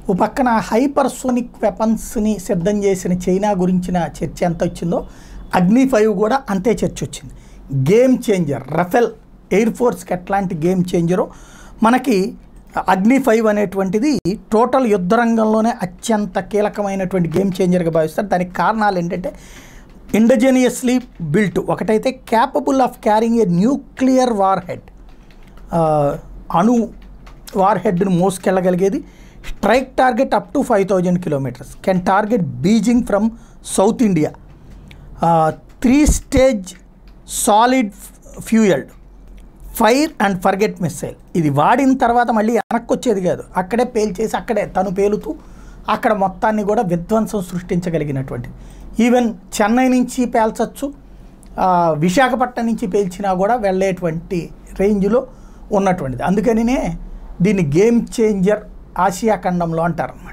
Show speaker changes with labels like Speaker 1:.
Speaker 1: ఓ పక్కన హైపర్సోనిక్ వెపన్స్ని సిద్ధం చేసిన చైనా గురించిన చర్చ ఎంత వచ్చిందో అగ్ని ఫైవ్ కూడా అంతే చర్చ వచ్చింది గేమ్ చేంజర్ రఫెల్ ఎయిర్ ఫోర్స్కి ఎట్లాంటి గేమ్ చేంజరో మనకి అగ్ని ఫైవ్ అనేటువంటిది టోటల్ యుద్ధ రంగంలోనే అత్యంత కీలకమైనటువంటి గేమ్ చేంజర్గా భావిస్తారు దానికి కారణాలు ఏంటంటే ఇండజెనియస్లీ బిల్ట్ ఒకటైతే capable of carrying a nuclear war head అణు వార్ హెడ్ను మోసుకెళ్ళగలిగేది strike target up to five thousand kilometres can target Beijing from south India three stage solid fuelled fire and forget missile ఇది వాడిన తర్వాత మళ్ళీ వెనక్కి వచ్చేది కాదు అక్కడే పేల్చేసి అక్కడే తను పేలుతూ అక్కడ మొత్తాన్ని కూడా విధ్వంసం సృష్టించగలిగినటువంటి ఈవెన్ చెన్నై నుంచి పేల్చచ్చు ఆ, విశాఖపట్నం నుంచి పేల్చినా కూడా వెళ్ళేటువంటి రేంజ్లో ఉన్నటువంటిది అందుకనినే దీన్ని గేమ్ చేంజర్ ఆసియా ఖండంలో అంటారు